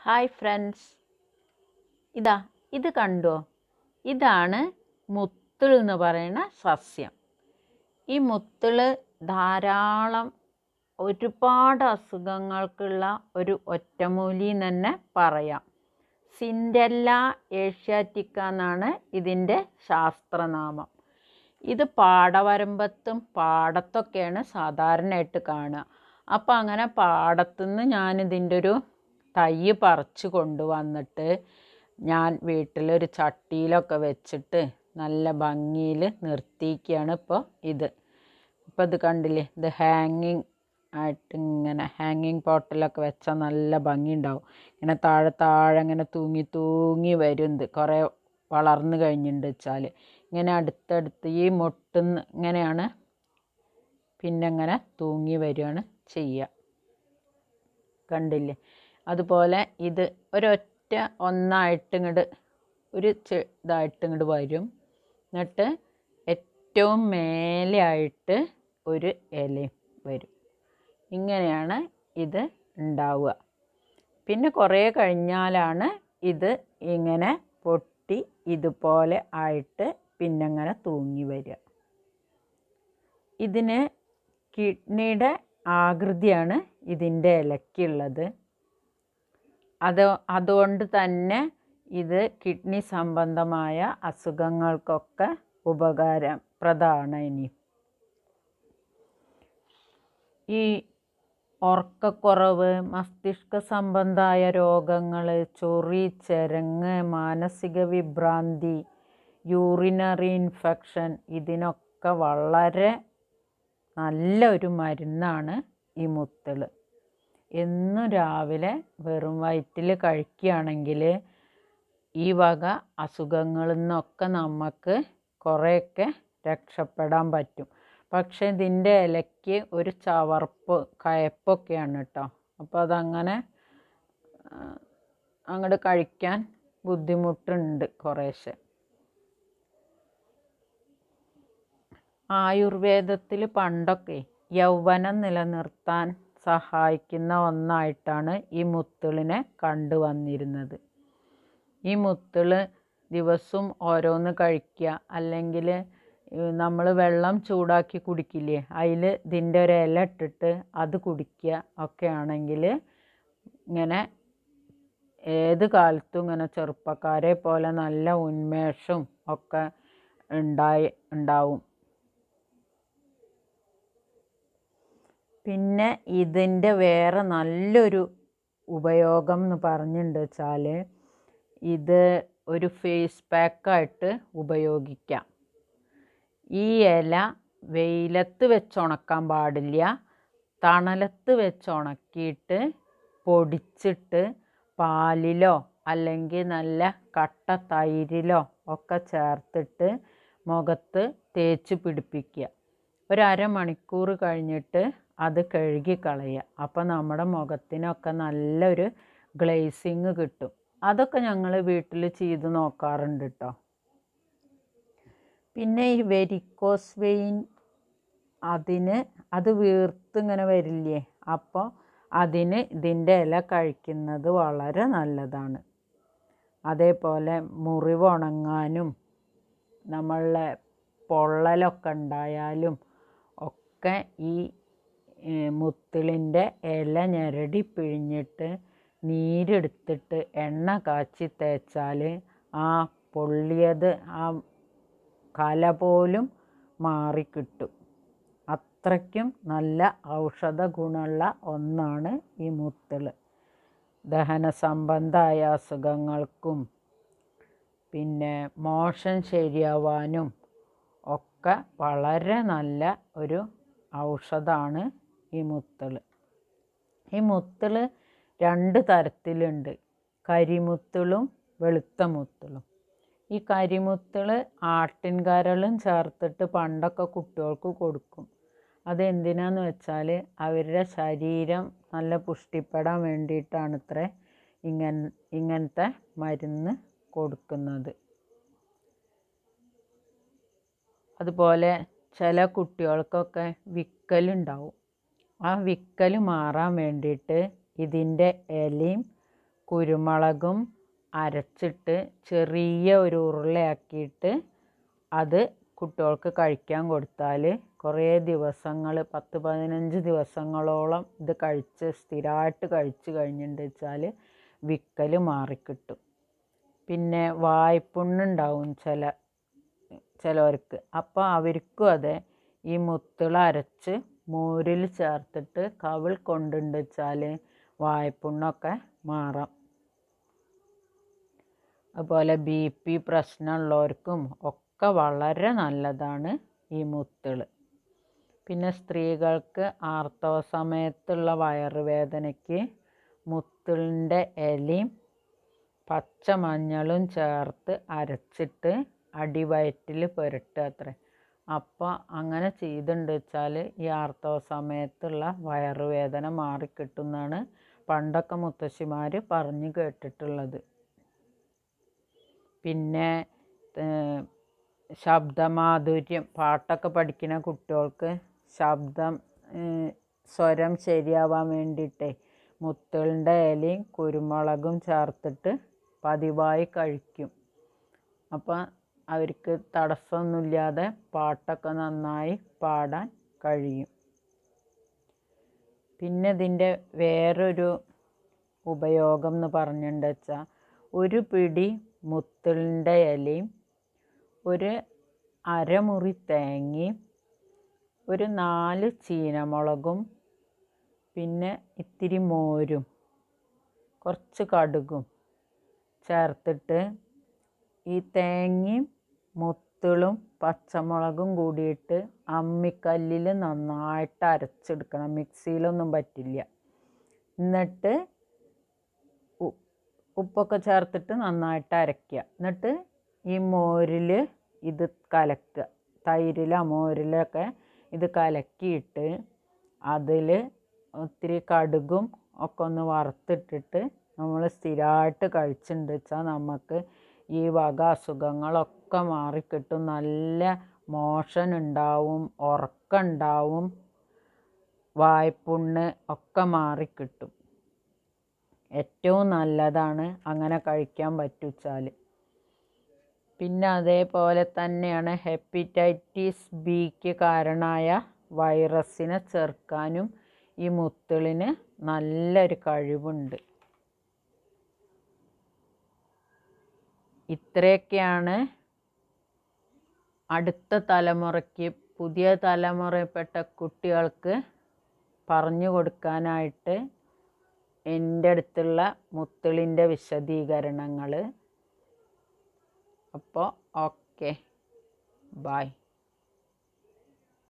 hi friends ഇതാ ഇത് കണ്ടോ ഇതാണ് മുത്തിൾ എന്ന് പറയുന്ന സസ്യം ഈ മുത്തിൾ ധാരാളം ഒരുപാട് അസുഖങ്ങൾക്കുള്ള ഒരു ഒറ്റമൂലി എന്ന് തന്നെ പറയാം സിൻഡെല്ല ഏഷ്യാറ്റിക്ക എന്നാണ് ഇതിൻ്റെ ശാസ്ത്രനാമം ഇത് പാടവരമ്പത്തും പാടത്തൊക്കെയാണ് സാധാരണയായിട്ട് കാണുക അപ്പോൾ അങ്ങനെ പാടത്തുനിന്ന് ഞാനിതിൻ്റെ ഒരു തൈ പറിച്ച് കൊണ്ടുവന്നിട്ട് ഞാൻ വീട്ടിലൊരു ചട്ടിയിലൊക്കെ വെച്ചിട്ട് നല്ല ഭംഗിയിൽ നിർത്തിയിരിക്കുകയാണ് ഇപ്പോൾ ഇത് ഇപ്പോൾ ഇത് കണ്ടില്ലേ ഇത് ഹാങ്ങിങ് ആയിട്ട് ഇങ്ങനെ ഹാങ്ങിങ് പോട്ടിലൊക്കെ വെച്ചാൽ നല്ല ഭംഗി ഉണ്ടാവും ഇങ്ങനെ താഴെ താഴെ ഇങ്ങനെ തൂങ്ങി തൂങ്ങി വരും ഇത് കുറേ വളർന്നു കഴിഞ്ഞിട്ടുണ്ട് വെച്ചാൽ ഇങ്ങനെ അടുത്തടുത്ത് ഈ മൊട്ടുന്ന് ഇങ്ങനെയാണ് പിന്നെ ഇങ്ങനെ തൂങ്ങി വരികയാണ് ചെയ്യുക കണ്ടില്ലേ അതുപോലെ ഇത് ഒരൊറ്റ ഒന്നായിട്ട് ഇങ്ങോട്ട് ഒരു ചെ- ഇതായിട്ട് ഇങ്ങോട്ട് വരും എന്നിട്ട് ഏറ്റവും മേലെ ആയിട്ട് ഒരു ഇലയും വരും ഇങ്ങനെയാണ് ഇത് ഉണ്ടാവുക പിന്നെ കുറേ കഴിഞ്ഞാലാണ് ഇത് ഇങ്ങനെ പൊട്ടി ഇതുപോലെ ആയിട്ട് പിന്നെ അങ്ങനെ തൂങ്ങി വരിക ഇതിന് കിഡ്നിയുടെ ആകൃതിയാണ് ഇതിൻ്റെ ഇലയ്ക്കുള്ളത് അത് അതുകൊണ്ട് തന്നെ ഇത് കിഡ്നി സംബന്ധമായ അസുഖങ്ങൾക്കൊക്കെ ഉപകാരപ്രദമാണ് ഇനി ഈ ഉറക്കക്കുറവ് മസ്തിഷ്ക സംബന്ധമായ രോഗങ്ങൾ ചൊറി ചെരങ്ങ് മാനസിക വിഭ്രാന്തി യൂറിനറി ഇൻഫെക്ഷൻ ഇതിനൊക്കെ വളരെ നല്ലൊരു മരുന്നാണ് ഈ മുത്തിൾ എന്നും രാവിലെ വെറും വയറ്റിൽ കഴിക്കുകയാണെങ്കിൽ ഈ വക അസുഖങ്ങളിൽ നിന്നൊക്കെ നമുക്ക് കുറേയൊക്കെ രക്ഷപ്പെടാൻ പറ്റും പക്ഷേ ഇതിൻ്റെ ഇലയ്ക്ക് ഒരു ചവർപ്പ് കയപ്പൊക്കെയാണ് കേട്ടോ അപ്പോൾ അതങ്ങനെ അങ്ങോട്ട് കഴിക്കാൻ ബുദ്ധിമുട്ടുണ്ട് കുറേശ്ശെ ആയുർവേദത്തിൽ പണ്ടൊക്കെ യൗവനം നിലനിർത്താൻ സഹായിക്കുന്ന ഒന്നായിട്ടാണ് ഈ മുത്തിളിനെ കണ്ടുവന്നിരുന്നത് ഈ മുത്തിള് ദിവസവും ഓരോന്ന് കഴിക്കുക അല്ലെങ്കിൽ നമ്മൾ വെള്ളം ചൂടാക്കി കുടിക്കില്ലേ അതിൽ ഇതിൻ്റെ ഒരു ഇല ഇട്ടിട്ട് അത് കുടിക്കുക ഒക്കെ ആണെങ്കിൽ ഇങ്ങനെ ഏത് കാലത്തും ഇങ്ങനെ ചെറുപ്പക്കാരെ പോലെ നല്ല ഉന്മേഷവും ഒക്കെ ഉണ്ടായി ഉണ്ടാവും പിന്നെ ഇതിൻ്റെ വേറെ നല്ലൊരു ഉപയോഗം എന്ന് പറഞ്ഞിട്ടുണ്ട് വെച്ചാൽ ഇത് ഒരു ഫേസ് പാക്കായിട്ട് ഉപയോഗിക്കാം ഈ ഇല വെയിലത്ത് വെച്ച് ഉണക്കാൻ പാടില്ല തണലത്ത് വെച്ച് ഉണക്കിയിട്ട് പൊടിച്ചിട്ട് പാലിലോ അല്ലെങ്കിൽ നല്ല കട്ട തൈരിലോ ഒക്കെ ചേർത്തിട്ട് മുഖത്ത് തേച്ച് പിടിപ്പിക്കുക ഒരു അരമണിക്കൂർ കഴിഞ്ഞിട്ട് അത് കഴുകി കളയുക അപ്പോൾ നമ്മുടെ മുഖത്തിനൊക്കെ നല്ലൊരു ഗ്ലേസിങ് കിട്ടും അതൊക്കെ ഞങ്ങൾ വീട്ടിൽ ചെയ്ത് നോക്കാറുണ്ട് കേട്ടോ പിന്നെ ഈ വെരിക്കോസ് വെയിൻ അതിന് അത് വീർത്ത് ഇങ്ങനെ വരില്ലേ അപ്പോൾ അതിന് ഇതിൻ്റെ ഇല കഴിക്കുന്നത് വളരെ നല്ലതാണ് അതേപോലെ മുറിവ് ഉണങ്ങാനും നമ്മളെ പൊള്ളലൊക്കെ ഉണ്ടായാലും ഒക്കെ ഈ മുത്തിളിൻ്റെ ഇല ഞെരടി പിഴിഞ്ഞിട്ട് നീരെടുത്തിട്ട് എണ്ണ കാച്ചി തേച്ചാൽ ആ പൊള്ളിയത് ആ കല പോലും മാറിക്കിട്ടും അത്രയ്ക്കും നല്ല ഔഷധ ഗുണമുള്ള ഒന്നാണ് ഈ മുത്തിൾ ദഹന സംബന്ധമായ അസുഖങ്ങൾക്കും പിന്നെ മോഷൻ ശരിയാവാനും ഒക്കെ വളരെ നല്ല ഒരു ഔഷധമാണ് ഈ മുത്തിൾ ഈ മുത്തിൾ രണ്ട് തരത്തിലുണ്ട് കരിമുത്തിളും വെളുത്ത മുത്തിളും ഈ കരിമുത്തിൾ ആട്ടിൻ കരളും ചേർത്തിട്ട് പണ്ടൊക്കെ കുട്ടികൾക്ക് കൊടുക്കും അതെന്തിനാന്ന് വെച്ചാൽ അവരുടെ ശരീരം നല്ല പുഷ്ടിപ്പെടാൻ വേണ്ടിയിട്ടാണ് ഇത്ര ഇങ്ങൻ ഇങ്ങനത്തെ മരുന്ന് കൊടുക്കുന്നത് അതുപോലെ ചില കുട്ടികൾക്കൊക്കെ വിക്കലുണ്ടാവും ആ വിക്കൽ മാറാൻ വേണ്ടിയിട്ട് ഇതിൻ്റെ ഇലയും കുരുമുളകും അരച്ചിട്ട് ചെറിയ ഒരു ഉരുളയാക്കിയിട്ട് അത് കുട്ടികൾക്ക് കഴിക്കാൻ കൊടുത്താൽ കുറേ ദിവസങ്ങൾ പത്ത് പതിനഞ്ച് ദിവസങ്ങളോളം ഇത് കഴിച്ച് സ്ഥിരമായിട്ട് കഴിച്ച് കഴിഞ്ഞിട്ട് വെച്ചാൽ വിക്കൽ മാറിക്കിട്ടും പിന്നെ വായ്പുണ്ണുണ്ടാവും ചില ചിലവർക്ക് അപ്പോൾ അവർക്കും അതെ ഈ മുത്തുള അരച്ച് മോരിൽ ചേർത്തിട്ട് കവിൾ കൊണ്ടുണ്ട് വെച്ചാൽ വായ്പുണ്ണൊക്കെ മാറാം അതുപോലെ ബി പി പ്രശ്നമുള്ളവർക്കും ഒക്കെ വളരെ നല്ലതാണ് ഈ മുത്തിൾ പിന്നെ സ്ത്രീകൾക്ക് ആർത്തവ സമയത്തുള്ള വയറുവേദനയ്ക്ക് മുത്തിളിൻ്റെ ഇലയും പച്ചമഞ്ഞളും ചേർത്ത് അരച്ചിട്ട് അടിവയറ്റിൽ പുരട്ടുക അത്രേ അപ്പോൾ അങ്ങനെ ചെയ്തിട്ടുണ്ട് വെച്ചാൽ ഈ ആർത്തവ സമയത്തുള്ള വയറുവേദന മാറിക്കിട്ടുമെന്നാണ് പണ്ടൊക്കെ മുത്തശ്ശിമാർ പറഞ്ഞു കേട്ടിട്ടുള്ളത് പിന്നെ ഏർ, ശബ്ദമാധുര്യം പാട്ടൊക്കെ പഠിക്കുന്ന കുട്ടികൾക്ക് ശബ്ദം ഏർ, സ്വരം ശരിയാവാൻ വേണ്ടിയിട്ടേ മുത്തുകളുടെ ഇലയും കുരുമുളകും ചേർത്തിട്ട് പതിവായി കഴിക്കും അപ്പം അവർക്ക് തടസ്സമൊന്നുമില്ലാതെ പാട്ടൊക്കെ നന്നായി പാടാൻ കഴിയും പിന്നെ ഇതിൻ്റെ വേറൊരു ഉപയോഗം എന്ന് പറഞ്ഞിട്ടുണ്ട് വെച്ചാൽ ഒരു പിടി മുത്തളിൻ്റെ ഇലയും ഒരു അരമുറി തേങ്ങയും ഒരു നാല് ചീനമുളകും പിന്നെ ഇത്തിരി മോരും കുറച്ച് കടുകും ചേർത്തിട്ട് ഈ തേങ്ങയും മുത്തിളും പച്ചമുളകും കൂടിയിട്ട് അമ്മിക്കല്ലിൽ നന്നായിട്ട് അരച്ചെടുക്കണം മിക്സിയിലൊന്നും പറ്റില്ല എന്നിട്ട് ഉ- ഉപ്പൊക്കെ ചേർത്തിട്ട് നന്നായിട്ട് അരയ്ക്കുക എന്നിട്ട് ഈ മോരിൽ ഇത് കലക്കുക തൈരിലോ മോരിലൊക്കെ ഇത് കലക്കിയിട്ട് അതിൽ ഒത്തിരി കടുകും ഒക്കെ ഒന്ന് വറുത്തിട്ടിട്ട് നമ്മൾ സ്ഥിരമായിട്ട് കഴിച്ചിട്ടുണ്ട് വെച്ചാൽ നമുക്ക് ഈ വക അസുഖങ്ങളൊക്കെ മാറിക്കിട്ടും നല്ല മോഷൻ ഉണ്ടാവും ഉറക്കമുണ്ടാവും വായ്പുണ്ണ് ഒക്കെ മാറിക്കിട്ടും ഏറ്റവും നല്ലതാണ് അങ്ങനെ കഴിക്കാൻ പറ്റുവെച്ചാൽ പിന്നെ അതേപോലെ തന്നെയാണ് ഹെപ്പറ്റൈറ്റിസ് ബിക്ക് കാരണമായ വൈറസിനെ ചെറുക്കാനും ഈ മുത്തിളിന് നല്ലൊരു കഴിവുണ്ട് ഇത്രയൊക്കെയാണ് അടുത്ത തലമുറയ്ക്ക് പുതിയ തലമുറയിൽപ്പെട്ട കുട്ടികൾക്ക് പറഞ്ഞു കൊടുക്കാനായിട്ട് എൻ്റെ അടുത്തുള്ള മുത്തിളിൻ്റെ വിശദീകരണങ്ങൾ അപ്പോൾ ഓക്കെ ബായ്